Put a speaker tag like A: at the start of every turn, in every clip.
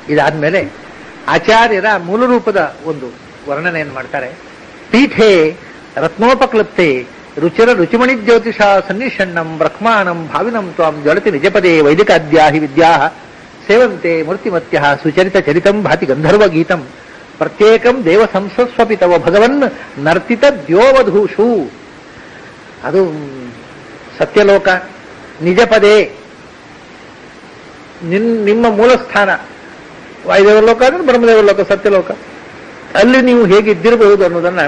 A: ಇದಾದ್ಮೇಲೆ ಆಚಾರ್ಯರ ಮೂಲ ರೂಪದ ಒಂದು ವರ್ಣನೆಯನ್ನು ಮಾಡ್ತಾರೆ ಪೀಠೆ ರತ್ನೋಪಕ್ಲಪ್ತೆ ರುಚಿರ ರುಚಿಮಣಿ ಜ್ಯೋತಿಷ ಸನ್ನಿಷಣ್ಣಂ ಬ್ರಹ್ಮಾಣಂ ಭಾವಿನಂ ತ್ವಾಂ ಜ್ವಲತಿ ನಿಜಪದೇ ವೈದಿಕಾದ್ಯಾಹಿ ವಿದ್ಯಾ ಸೇವಂತೆ ಮೂರ್ತಿಮತ್ಯ ಸುಚರಿತ ಚರಿತಂ ಭಾತಿ ಗಂಧರ್ವ ಗೀತಂ ಪ್ರತ್ಯೇಕಂ ದೇವ ಸಂಸಸ್ವಪಿ ತವ ಭಗವನ್ ನರ್ತಿತ ದ್ಯೋವಧೂಷು ಅದು ಸತ್ಯಲೋಕ ನಿಜಪದೇ ನಿನ್ ನಿಮ್ಮ ಮೂಲ ಸ್ಥಾನ ವಾಯುದೇವ ಲೋಕ ಅಂದ್ರೆ ಬ್ರಹ್ಮದೇವ ಲೋಕ ಸತ್ಯಲೋಕ ಅಲ್ಲಿ ನೀವು ಹೇಗಿದ್ದಿರಬಹುದು ಅನ್ನೋದನ್ನ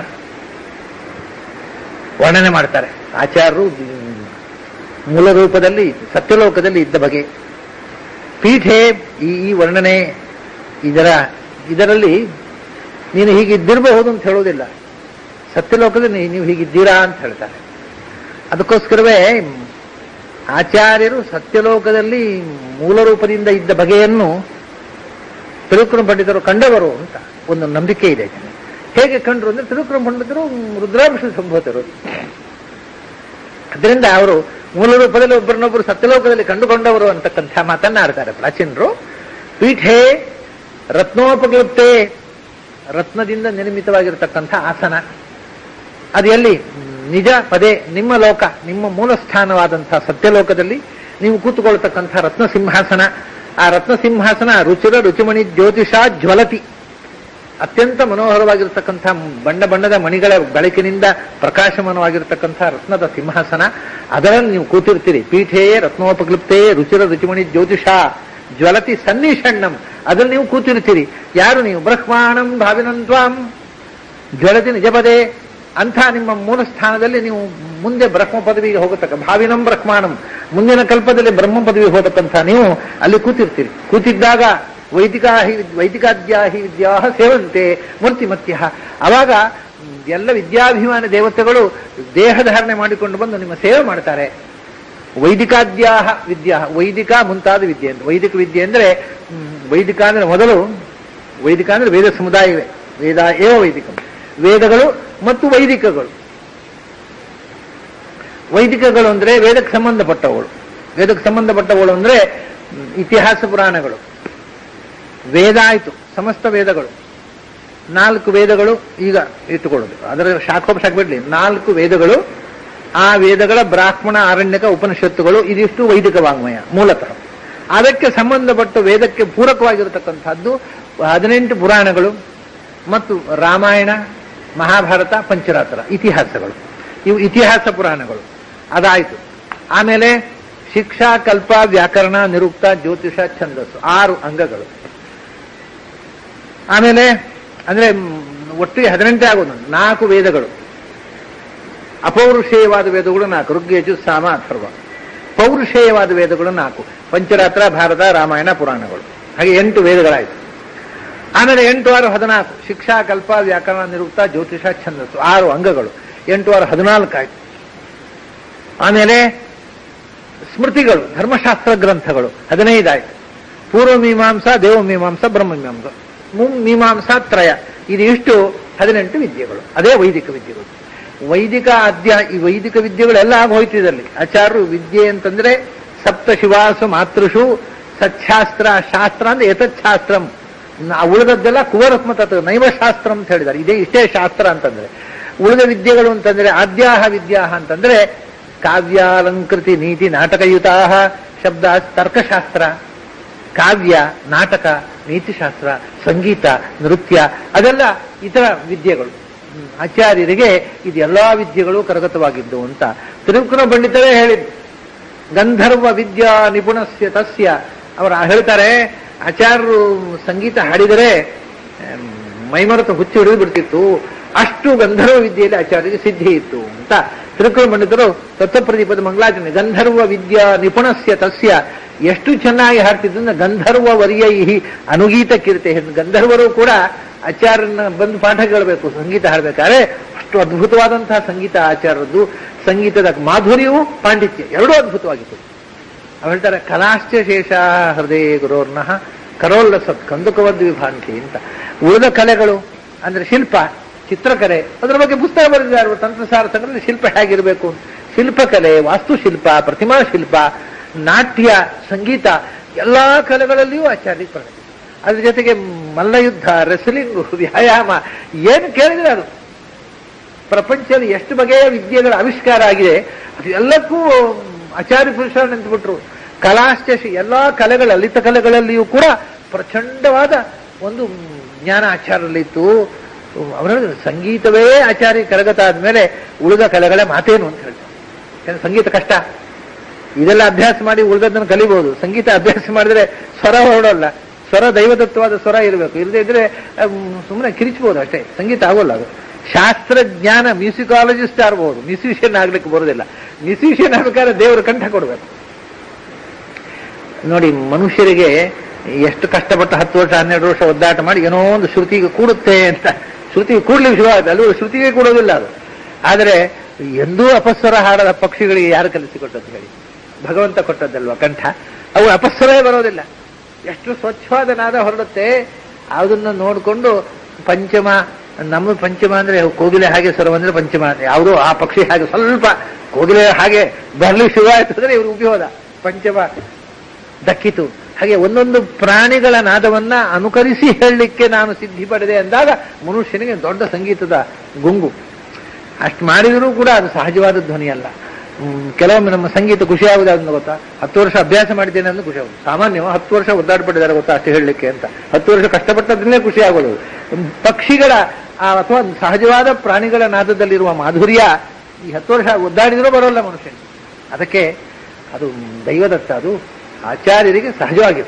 A: ವರ್ಣನೆ ಮಾಡ್ತಾರೆ ಆಚಾರ್ಯರು ಮೂಲ ರೂಪದಲ್ಲಿ ಸತ್ಯಲೋಕದಲ್ಲಿ ಇದ್ದ ಬಗೆ ಪೀಠೆ ಈ ಈ ವರ್ಣನೆ ಇದರ ಇದರಲ್ಲಿ ನೀನು ಹೀಗಿದ್ದಿರಬಹುದು ಅಂತ ಹೇಳೋದಿಲ್ಲ ಸತ್ಯಲೋಕದಲ್ಲಿ ನೀವು ಹೀಗಿದ್ದೀರಾ ಅಂತ ಹೇಳ್ತಾರೆ ಅದಕ್ಕೋಸ್ಕರವೇ ಆಚಾರ್ಯರು ಸತ್ಯಲೋಕದಲ್ಲಿ ಮೂಲ ರೂಪದಿಂದ ಇದ್ದ ಬಗೆಯನ್ನು ತಿರುಕುರ ಪಂಡಿತರು ಕಂಡವರು ಅಂತ ಒಂದು ನಂಬಿಕೆ ಇದೆ ಹೇಗೆ ಕಂಡ್ರು ಅಂದ್ರೆ ತಿರುಕುರ ಪಂಡಿತರು ರುದ್ರಾಭಿಷ ಸಂಭೂತರು ಅದರಿಂದ ಅವರು ಮೂಲ ರೂಪದಲ್ಲಿ ಒಬ್ಬರನ್ನೊಬ್ಬರು ಸತ್ಯಲೋಕದಲ್ಲಿ ಕಂಡುಕೊಂಡವರು ಅಂತಕ್ಕಂಥ ಮಾತನ್ನ ಆಡ್ತಾರೆ ಪ್ರಾಚೀನರು ಪೀಠೆ ರತ್ನೋಪಕ್ಲುಪ್ತೆ ರತ್ನದಿಂದ ನಿರ್ಮಿತವಾಗಿರತಕ್ಕಂಥ ಆಸನ ಅದು ಎಲ್ಲಿ ನಿಜ ಪದೇ ನಿಮ್ಮ ಲೋಕ ನಿಮ್ಮ ಮೂಲ ಸ್ಥಾನವಾದಂತಹ ಸತ್ಯಲೋಕದಲ್ಲಿ ನೀವು ಕೂತುಕೊಳ್ತಕ್ಕಂಥ ರತ್ನ ಸಿಂಹಾಸನ ಆ ರತ್ನ ಸಿಂಹಾಸನ ರುಚಿರ ರುಚಿಮಣಿ ಜ್ಯೋತಿಷ ಜ್ವಲತಿ ಅತ್ಯಂತ ಮನೋಹರವಾಗಿರ್ತಕ್ಕಂಥ ಬಣ್ಣ ಬಣ್ಣದ ಮಣಿಗಳ ಬೆಳಕಿನಿಂದ ಪ್ರಕಾಶಮಾನವಾಗಿರ್ತಕ್ಕಂಥ ರತ್ನದ ಸಿಂಹಾಸನ ಅದರಲ್ಲಿ ನೀವು ಕೂತಿರ್ತೀರಿ ಪೀಠೆಯೇ ರತ್ನೋಪಕ್ಲಿಪ್ತೇ ರುಚಿರ ರುಚಿಮಣಿ ಜ್ಯೋತಿಷ ಜ್ವಲತಿ ಸನ್ನಿಷಣ್ಣಂ ಅದ್ರಲ್ಲಿ ನೀವು ಕೂತಿರ್ತೀರಿ ಯಾರು ನೀವು ಬ್ರಹ್ಮಾಣಂ ಭಾವಿನಂತ್ವಾಂ ಜ್ವಲತಿ ನಿಜಪದೇ ಅಂಥ ನಿಮ್ಮ ಮೂಲ ಸ್ಥಾನದಲ್ಲಿ ನೀವು ಮುಂದೆ ಬ್ರಹ್ಮ ಪದವಿಗೆ ಹೋಗತಕ್ಕ ಭಾವಿನಂ ಬ್ರಹ್ಮಾಣಂ ಮುಂದಿನ ಕಲ್ಪದಲ್ಲಿ ಬ್ರಹ್ಮ ಪದವಿಗೆ ಹೋಗತಕ್ಕಂಥ ನೀವು ಅಲ್ಲಿ ಕೂತಿರ್ತೀರಿ ಕೂತಿದ್ದಾಗ ವೈದಿಕಾ ವೈದಿಕಾದ್ಯಾಹಿ ವಿದ್ಯಾ ಸೇವಂತೆ ಮೂರ್ತಿಮತ್ಯ ಅವಾಗ ಎಲ್ಲ ವಿದ್ಯಾಭಿಮಾನ ದೇವತೆಗಳು ದೇಹಧಾರಣೆ ಮಾಡಿಕೊಂಡು ಬಂದು ನಿಮ್ಮ ಸೇವೆ ಮಾಡ್ತಾರೆ ವೈದಿಕಾದ್ಯಾಹ ವಿದ್ಯಾ ವೈದಿಕ ಮುಂತಾದ ವಿದ್ಯೆ ಅಂತ ವೈದಿಕ ವಿದ್ಯೆ ಅಂದ್ರೆ ಹ್ಮ್, ವೈದಿಕ ಅಂದ್ರೆ ಮೊದಲು ವೈದಿಕ ಅಂದ್ರೆ ವೇದ ಸಮುದಾಯವೇ ವೇದ ಏವ ವೈದಿಕ ವೇದಗಳು ಮತ್ತು ವೈದಿಕಗಳು ವೈದಿಕಗಳು ಅಂದ್ರೆ ವೇದಕ್ಕೆ ಸಂಬಂಧಪಟ್ಟವುಗಳು ವೇದಕ್ಕೆ ಸಂಬಂಧಪಟ್ಟವುಗಳು ಅಂದ್ರೆ ಹ್ಮ್, ಇತಿಹಾಸ ಪುರಾಣಗಳು ವೇದ ಆಯ್ತು ಸಮಸ್ತ ವೇದಗಳು ನಾಲ್ಕು ವೇದಗಳು ಈಗ ಇಟ್ಟುಕೊಳ್ಳೋದು ಅದರ ಶಾಖೋಪಶಾಖ ಬಿಡ್ಲಿ ನಾಲ್ಕು ವೇದಗಳು ಆ ವೇದಗಳ ಬ್ರಾಹ್ಮಣ ಆರಣ್ಯಕ ಉಪನಿಷತ್ತುಗಳು ಇದಿಷ್ಟು ವೈದಿಕ ವಾಂಗ್ಮಯ ಮೂಲತಃ ಅದಕ್ಕೆ ಸಂಬಂಧಪಟ್ಟ ವೇದಕ್ಕೆ ಪೂರಕವಾಗಿರತಕ್ಕಂಥದ್ದು ಹದಿನೆಂಟು ಪುರಾಣಗಳು ಮತ್ತು ರಾಮಾಯಣ ಮಹಾಭಾರತ ಪಂಚರಾತ್ರ ಇತಿಹಾಸಗಳು ಇವು ಇತಿಹಾಸ ಪುರಾಣಗಳು ಅದಾಯಿತು ಆಮೇಲೆ ಶಿಕ್ಷಾ ಕಲ್ಪ ವ್ಯಾಕರಣ ನಿರುಕ್ತ ಜ್ಯೋತಿಷ ಛಂದಸ್ಸು ಆರು ಅಂಗಗಳು ಆಮೇಲೆ ಅಂದ್ರೆ ಮ್, ಒಟ್ಟಿಗೆ ಹದಿನೆಂಟೇ ಆಗೋದು ನಾಲ್ಕು ವೇದಗಳು ಅಪೌರುಷೇಯವಾದ ವೇದಗಳು ನಾಲ್ಕು ಋಗ್ಯಜು ಸಾಮ ಅಥರ್ವ ಪೌರುಷೇಯವಾದ ವೇದಗಳು ನಾಲ್ಕು ಪಂಚರಾತ್ರ ಭಾರತ ರಾಮಾಯಣ ಪುರಾಣಗಳು ಹಾಗೆ ಎಂಟು ವೇದಗಳಾಯಿತು ಆಮೇಲೆ ಎಂಟು ಆರು ಹದಿನಾಲ್ಕು ಶಿಕ್ಷಾ ಕಲ್ಪ ವ್ಯಾಕರಣ ನಿರುಕ್ತ ಜ್ಯೋತಿಷ ಛಂದಸ್ಸು ಆರು ಅಂಗಗಳು ಎಂಟು ಆರು ಹದಿನಾಲ್ಕು ಆಯ್ತು ಆಮೇಲೆ ಸ್ಮೃತಿಗಳು ಧರ್ಮಶಾಸ್ತ್ರ ಗ್ರಂಥಗಳು ಹದಿನೈದಾಯ್ತು ಪೂರ್ವ ಮೀಮಾಂಸಾ ದೇವ ಮೀಮಾಂಸಾ ಬ್ರಹ್ಮ ಮೀಮಾಂಸ ಮುಂ ಮೀಮಾಂಸಾ ತ್ರಯ ಇದು ಇಷ್ಟು ಹದಿನೆಂಟು ವಿದ್ಯೆಗಳು ಅದೇ ವೈದಿಕ ವಿದ್ಯೆಗಳು ವೈದಿಕ ಅಧ್ಯ ಈ ವೈದಿಕ ವಿದ್ಯೆಗಳೆಲ್ಲ ಆಗ ಹೋಯ್ತು ಇದರಲ್ಲಿ ಆಚಾರ್ಯರು ವಿದ್ಯೆ ಅಂತಂದ್ರೆ ಸಪ್ತ ಶಿವಾಸು ಮಾತೃಷು ಸಚ್ಛಾಸ್ತ್ರ ಶಾಸ್ತ್ರ ಅಂದ್ರೆ ಯಥಚ್ಛಾಸ್ತ್ರಂ ನ- ಉಳಿದದ್ದೆಲ್ಲ ಕುವರತ್ಮ ತತ್ವ ನೈವಶಾಸ್ತ್ರ ಅಂತ ಹೇಳಿದ್ದಾರೆ ಇದೇ ಇಷ್ಟೇ ಶಾಸ್ತ್ರ ಅಂತಂದ್ರೆ ಉಳಿದ ವಿದ್ಯೆಗಳು ಅಂತಂದ್ರೆ ಆದ್ಯಾಹ ವಿದ್ಯಾಹ ಅಂತಂದ್ರೆ ಕಾವ್ಯಾಲಂಕೃತಿ ನೀತಿ ನಾಟಕಯುತಾ ಶಬ್ದ ತರ್ಕಶಾಸ್ತ್ರ ಕಾವ್ಯ ನಾಟಕ ನೀತಿಶಾಸ್ತ್ರ ಸಂಗೀತ ನೃತ್ಯ ಅದೆಲ್ಲ ಇತರ ವಿದ್ಯೆಗಳು ಹ್ಮ್. ಆಚಾರ್ಯರಿಗೆ ಇದೆಲ್ಲಾ ವಿದ್ಯೆಗಳು ಕರಗತವಾಗಿದ್ದು ಅಂತ ತಿರುಕುರ ಪಂಡಿತರೇ ಹೇಳಿದ್ದು ಗಂಧರ್ವ ವಿದ್ಯಾ ನಿಪುಣಸ್ಯ ತಸ್ಯ ಅವರು ಹೇಳ್ತಾರೆ ಆಚಾರ್ಯರು ಸಂಗೀತ ಹಾಡಿದರೆ ಆಮ್, ಮೈಮರೆತು ಹುಚ್ಚಿ ಹಿಡಿದು ಬಿಡ್ತಿತ್ತು ಅಷ್ಟು ಗಂಧರ್ವ ವಿದ್ಯೆಯಲ್ಲಿ ಆಚಾರ್ಯರಿಗೆ ಸಿದ್ಧಿ ಇತ್ತು ಅಂತ ತಿರುಕುಳ ಪಂಡಿತರು ತತ್ವಪ್ರದೀಪದ ಮಂಗಳಾಚರಣೆ ಗಂಧರ್ವ ವಿದ್ಯಾ ನಿಪುಣಸ್ಯ ತಸ್ಯ ಎಷ್ಟು ಚೆನ್ನಾಗಿ ಹಾಡ್ತಿದ್ದು ಅಂದ್ರೆ ಗಂಧರ್ವ ವರ್ಯೈಹಿ ಅನುಗೀತ ಕೀರ್ತಿ ಗಂಧರ್ವರು ಕೂಡ ಆಚಾರ್ಯನ ಬಂದು ಪಾಠ ಕೇಳಬೇಕು ಸಂಗೀತ ಹಾಡ್ಬೇಕಾದ್ರೆ ಅಷ್ಟು ಅದ್ಭುತವಾದಂತಹ ಸಂಗೀತ ಆಚಾರ್ಯದ್ದು ಸಂಗೀತದ ಮಾಧುರ್ಯವು ಪಾಂಡಿತ್ಯ ಎರಡೂ ಅದ್ಭುತವಾಗಿತ್ತು ಅವ್ರು ಹೇಳ್ತಾರೆ ಕಲಾಶ್ಚ ಶೇಷ ಹೃದಯ ಗುರೋರ್ನಃ ಕರೋಲ್ಲ ಸತ್ ಕಂದುಕವದ್ ವಿಭಾಂತಿ ಅಂತ ಉಳಿದ ಕಲೆಗಳು ಅಂದ್ರೆ ಶಿಲ್ಪ ಚಿತ್ರಕಲೆ ಅದರ ಬಗ್ಗೆ ಪುಸ್ತಕ ಬರೆದಿದ್ದಾರೆ ಅವರು ತಂತ್ರಸಾರಥಗಳಲ್ಲಿ ಶಿಲ್ಪ ಹೇಗಿರಬೇಕು ಶಿಲ್ಪಕಲೆ ವಾಸ್ತುಶಿಲ್ಪ ಪ್ರತಿಮಾ ಶಿಲ್ಪ ನಾಟ್ಯ ಸಂಗೀತ ಎಲ್ಲಾ ಕಲೆಗಳಲ್ಲಿಯೂ ಆಚಾರ್ಯ ಪ್ರಗತಿ ಅದ್ರ ಜೊತೆಗೆ ಮಲ್ಲಯುದ್ಧ ರೆಸ್ಲಿಂಗು ವ್ಯಾಯಾಮ ಏನು ಕೇಳಿದ್ರೆ ಅದು ಪ್ರಪಂಚದಲ್ಲಿ ಎಷ್ಟು ಬಗೆಯ ವಿದ್ಯೆಗಳ ಆವಿಷ್ಕಾರ ಆಗಿದೆ ಅದು ಎಲ್ಲಕ್ಕೂ ಆಚಾರ್ಯ ಪುರುಷರು ನಿಂತುಬಿಟ್ರು ಕಲಾಶ್ಚ ಎಲ್ಲಾ ಕಲೆಗಳ ಲಲಿತ ಕಲೆಗಳಲ್ಲಿಯೂ ಕೂಡ ಪ್ರಚಂಡವಾದ ಒಂದು ಜ್ಞಾನ ಆಚಾರದಲ್ಲಿತ್ತು ಅವರ ಸಂಗೀತವೇ ಆಚಾರ್ಯ ಕರಗತ ಆದ್ಮೇಲೆ ಉಳಿದ ಕಲೆಗಳೇ ಮಾತೇನು ಅಂತ ಹೇಳ್ತಾರೆ ಯಾಕಂದ್ರೆ ಸಂಗೀತ ಕಷ್ಟ ಇದೆಲ್ಲ ಅಭ್ಯಾಸ ಮಾಡಿ ಉಳಿದದ್ದನ್ನು ಕಲಿಬಹುದು ಸಂಗೀತ ಅಭ್ಯಾಸ ಮಾಡಿದ್ರೆ ಸ್ವರ ಹೊರಡೋಲ್ಲ ಸ್ವರ ದೈವದತ್ವವಾದ ಸ್ವರ ಇರಬೇಕು ಇಲ್ಲದೆ ಇದ್ರೆ ಸುಮ್ಮನೆ ಕಿರಿಚಬಹುದು ಅಷ್ಟೇ ಸಂಗೀತ ಆಗೋಲ್ಲ ಅದು ಶಾಸ್ತ್ರಜ್ಞಾನ ಮ್ಯೂಸಿಕಾಲಜಿಸ್ಟ್ ಆಗ್ಬಹುದು ಮ್ಯೂಸಿಷಿಯನ್ ಆಗ್ಲಿಕ್ಕೆ ಬರೋದಿಲ್ಲ ಮ್ಯೂಸಿಷಿಯನ್ ಆಗ್ಬೇಕಾದ್ರೆ ದೇವರು ಕಂಠ ಕೊಡಬೇಕು ನೋಡಿ ಮನುಷ್ಯರಿಗೆ ಎಷ್ಟು ಕಷ್ಟಪಟ್ಟು ಹತ್ತು ವರ್ಷ ಹನ್ನೆರಡು ವರ್ಷ ಒದ್ದಾಟ ಮಾಡಿ ಏನೋ ಒಂದು ಶ್ರುತಿಗೆ ಕೂಡುತ್ತೆ ಅಂತ ಶ್ರುತಿಗೆ ಕೂಡ್ಲಿಕ್ಕೆ ಶುರು ಆಗುತ್ತೆ ಅಲ್ಲೂ ಶ್ರುತಿಗೆ ಕೂಡೋದಿಲ್ಲ ಅದು ಆದರೆ ಎಂದೂ ಅಪಸ್ವರ ಹಾಡದ ಪಕ್ಷಿಗಳಿಗೆ ಯಾರು ಕಲಿಸಿಕೊಟ್ಟದ್ದು ಹೇಳಿ ಭಗವಂತ ಕೊಟ್ಟದ್ದಲ್ವ ಕಂಠ ಅವು ಅಪಸ್ವರವೇ ಬರೋದಿಲ್ಲ ಎಷ್ಟು ಸ್ವಚ್ಛವಾದ ನಾದ ಹೊರಡುತ್ತೆ ಅದನ್ನು ನೋಡಿಕೊಂಡು ಪಂಚಮ ನಮ್ಮ ಪಂಚಮ ಅಂದ್ರೆ ಕೋಗಿಲೆ ಹಾಗೆ ಸ್ವರ ಅಂದ್ರೆ ಪಂಚಮ ಯಾವುದೋ ಆ ಪಕ್ಷಿ ಹಾಗೆ ಸ್ವಲ್ಪ ಕೋಗಿಲೆ ಹಾಗೆ ಬರ್ಲಿಕ್ಕೆ ಶುರುವಾಯಿತು ಅಂದ್ರೆ ಇವರು ಉಪಯೋಗ ಪಂಚಮ ದಕ್ಕಿತು ಹಾಗೆ ಒಂದೊಂದು ಪ್ರಾಣಿಗಳ ನಾದವನ್ನ ಅನುಕರಿಸಿ ಹೇಳಲಿಕ್ಕೆ ನಾನು ಸಿದ್ಧಿ ಪಡೆದೆ ಅಂದಾಗ ಮನುಷ್ಯನಿಗೆ ದೊಡ್ಡ ಸಂಗೀತದ ಗುಂಗು ಅಷ್ಟು ಮಾಡಿದರೂ ಕೂಡ ಅದು ಸಹಜವಾದ ಧ್ವನಿ ಅಲ್ಲ ಹ್ಮ್, ಕೆಲವೊಮ್ಮೆ ನಮ್ಮ ಸಂಗೀತ ಖುಷಿ ಆಗುದಾದ್ನ ಗೊತ್ತಾ ಹತ್ತು ವರ್ಷ ಅಭ್ಯಾಸ ಮಾಡಿದ್ದೇನೆ ಅಂದ್ರೆ ಖುಷಿ ಆಗುದು ಸಾಮಾನ್ಯ ಹತ್ತು ವರ್ಷ ಒದ್ದಾಡ್ಪಟ್ಟಿದ್ದಾರೆ ಗೊತ್ತಾ ಅಷ್ಟು ಹೇಳಲಿಕ್ಕೆ ಅಂತ ಹತ್ತು ವರ್ಷ ಕಷ್ಟಪಟ್ಟದ್ರಲ್ಲೇ ಖುಷಿ ಆಗೋದು ಹ್ಮ್, ಪಕ್ಷಿಗಳ ಆ ಅಥವಾ ಸಹಜವಾದ ಪ್ರಾಣಿಗಳ ನಾದದಲ್ಲಿರುವ ಮಾಧುರ್ಯ ಈ ಹತ್ತು ವರ್ಷ ಒದ್ದಾಡಿದ್ರೂ ಬರೋಲ್ಲ ಮನುಷ್ಯನಿಗೆ ಅದಕ್ಕೆ ಅದು ದೈವದತ್ತ ಅದು ಆಚಾರ್ಯರಿಗೆ ಸಹಜವಾಗಿದೆ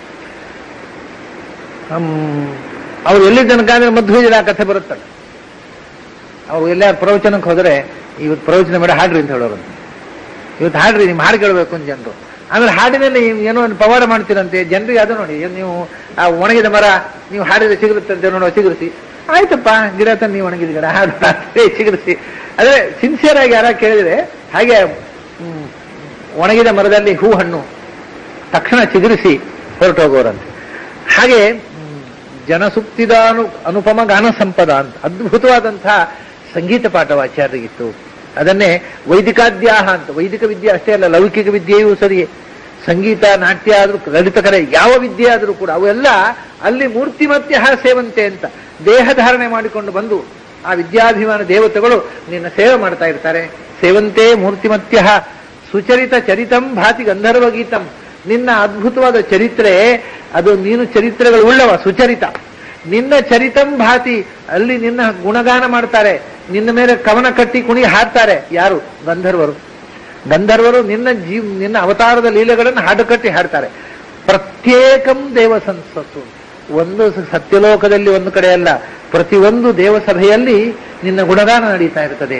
A: ಅವ್ರು ಎಲ್ಲಿ ತನಕ ಅಂದ್ರೆ ಮಧ್ವಜರ ಕಥೆ ಬರುತ್ತಲ್ಲ ಅವ್ರು ಎಲ್ಲ ಪ್ರವಚನಕ್ಕೆ ಹೋದರೆ ಇವತ್ತು ಪ್ರವಚನ ಬೇಡ ಹಾಡ್ರಿ ಅಂತ ಹೇಳೋರು ಇವತ್ತು ಹಾಡ್ರಿ ನಿಮ್ ಹಾಡು ಕೇಳಬೇಕು ಅಂತ ಜನರು ಆಮೇಲೆ ಹಾಡಿನಲ್ಲಿ ಏನೋ ಒಂದು ಪವಾಡ ಮಾಡ್ತೀರಂತೆ ಜನರಿಗೆ ಅದು ನೋಡಿ ಏನ್ ನೀವು ಆ ಒಣಗಿದ ಮರ ನೀವು ಹಾಡಿದ್ರೆ ಸಿಗುತ್ತಂತೆ ನೋಡುವ ಚಿಗುರಿಸಿ ಆಯ್ತಪ್ಪ ಗಿಡ ತಂದು ನೀವು ಒಣಗಿದ ಗಿಡ ಹಾಡು ಹಾಡ್ರಿ, ಚಿಗುರಿಸಿ ಅದೇ ಸಿನ್ಸಿಯರ್ ಆಗಿ ಯಾರ ಕೇಳಿದ್ರೆ ಹಾಗೆ ಹ್ಮ್, ಒಣಗಿದ ಮರದಲ್ಲಿ ಹೂ ಹಣ್ಣು ತಕ್ಷಣ ಚಿಗುರಿಸಿ ಹೊರಟೋಗೋರಂತೆ ಹಾಗೆ ಹ್ಮ್, ಜನಸುಪ್ತಿದಾನು ಅನುಪಮ ಗಾನ ಸಂಪದ ಅಂತ ಅದ್ಭುತವಾದಂತಹ ಸಂಗೀತ ಪಾಠವ ಆಚಾರ್ಯರಿಗಿತ್ತು ಅದನ್ನೇ ವೈದಿಕಾದ್ಯಾಹ ಅಂತ ವೈದಿಕ ವಿದ್ಯೆ ಅಷ್ಟೇ ಅಲ್ಲ ಲೌಕಿಕ ವಿದ್ಯೆಯೂ ಸರಿ ಸಂಗೀತ ನಾಟ್ಯ ಆದ್ರೂ ಲಲಿತ ಕಲೆ ಯಾವ ವಿದ್ಯೆ ಆದರೂ ಕೂಡ ಅವೆಲ್ಲ ಅಲ್ಲಿ ಮೂರ್ತಿಮತ್ಯ ಸೇವಂತೆ ಅಂತ ದೇಹ ಧಾರಣೆ ಮಾಡಿಕೊಂಡು ಬಂದು ಆ ವಿದ್ಯಾಭಿಮಾನ ದೇವತೆಗಳು ನಿನ್ನ ಸೇವೆ ಮಾಡ್ತಾ ಇರ್ತಾರೆ ಸೇವಂತೆ ಮೂರ್ತಿಮತ್ಯ ಸುಚರಿತ ಚರಿತಂ ಭಾತಿ ಗಂಧರ್ವ ಗೀತಂ ನಿನ್ನ ಅದ್ಭುತವಾದ ಚರಿತ್ರೆ ಅದು ನೀನು ಚರಿತ್ರೆಗಳು ಉಳ್ಳವ ಸುಚರಿತ ನಿನ್ನ ಚರಿತಂ ಭಾತಿ ಅಲ್ಲಿ ನಿನ್ನ ಗುಣಗಾನ ಮಾಡ್ತಾರೆ ನಿನ್ನ ಮೇಲೆ ಕವನ ಕಟ್ಟಿ ಕುಣಿ ಹಾಡ್ತಾರೆ ಯಾರು ಗಂಧರ್ವರು ಗಂಧರ್ವರು ನಿನ್ನ ಜೀವ್ ನಿನ್ನ ಅವತಾರದ ಲೀಲೆಗಳನ್ನು ಹಾಡು ಕಟ್ಟಿ ಹಾಡ್ತಾರೆ ಪ್ರತ್ಯೇಕಂ ದೇವ ಸಂಸತ್ತು ಒಂದು ಸತ್ಯಲೋಕದಲ್ಲಿ ಒಂದು ಕಡೆ ಅಲ್ಲ ಪ್ರತಿಯೊಂದು ದೇವಸಭೆಯಲ್ಲಿ ನಿನ್ನ ಗುಣಗಾನ ನಡೀತಾ ಇರ್ತದೆ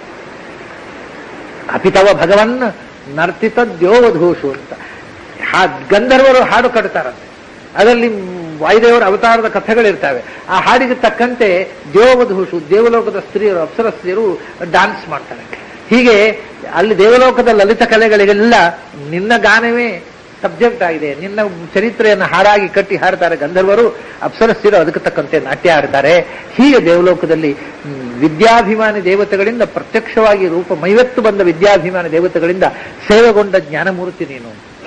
A: ಅಪಿತವ ಭಗವನ್ ನರ್ತಿತ ದ್ಯೋವಧೂಷು ಅಂತ ಹಾ ಗಂಧರ್ವರು ಹಾಡು ಕಟ್ತಾರಂತೆ ಅದರಲ್ಲಿ ವಾಯುದೇವರ ಅವತಾರದ ಕಥೆಗಳಿರ್ತವೆ ಆ ಹಾಡಿಗೆ ತಕ್ಕಂತೆ ದೇವವಧೂಷು ದೇವಲೋಕದ ಸ್ತ್ರೀಯರು ಅಪ್ಸರ ಸ್ತ್ರೀಯರು ಡಾನ್ಸ್ ಮಾಡ್ತಾರೆ ಹೀಗೆ ಅಲ್ಲಿ ದೇವಲೋಕದ ಲಲಿತ ಕಲೆಗಳಿಗೆಲ್ಲ ನಿನ್ನ ಗಾನವೇ ಸಬ್ಜೆಕ್ಟ್ ಆಗಿದೆ ನಿನ್ನ ಚರಿತ್ರೆಯನ್ನು ಹಾಡಾಗಿ ಕಟ್ಟಿ ಹಾಡ್ತಾರೆ ಗಂಧರ್ವರು ಅಪ್ಸರಸ್ತಿರು ಅದಕ್ಕೆ ತಕ್ಕಂತೆ ನಾಟ್ಯ ಆಡ್ತಾರೆ ಹೀಗೆ ದೇವಲೋಕದಲ್ಲಿ ಹ್ಮ್, ವಿದ್ಯಾಭಿಮಾನಿ ದೇವತೆಗಳಿಂದ ಪ್ರತ್ಯಕ್ಷವಾಗಿ ರೂಪ ಮೈವತ್ತು ಬಂದ ವಿದ್ಯಾಭಿಮಾನಿ ದೇವತೆಗಳಿಂದ ಸೇವೆಗೊಂಡ ಜ್ಞಾನಮೂರ್ತಿ ನೀನು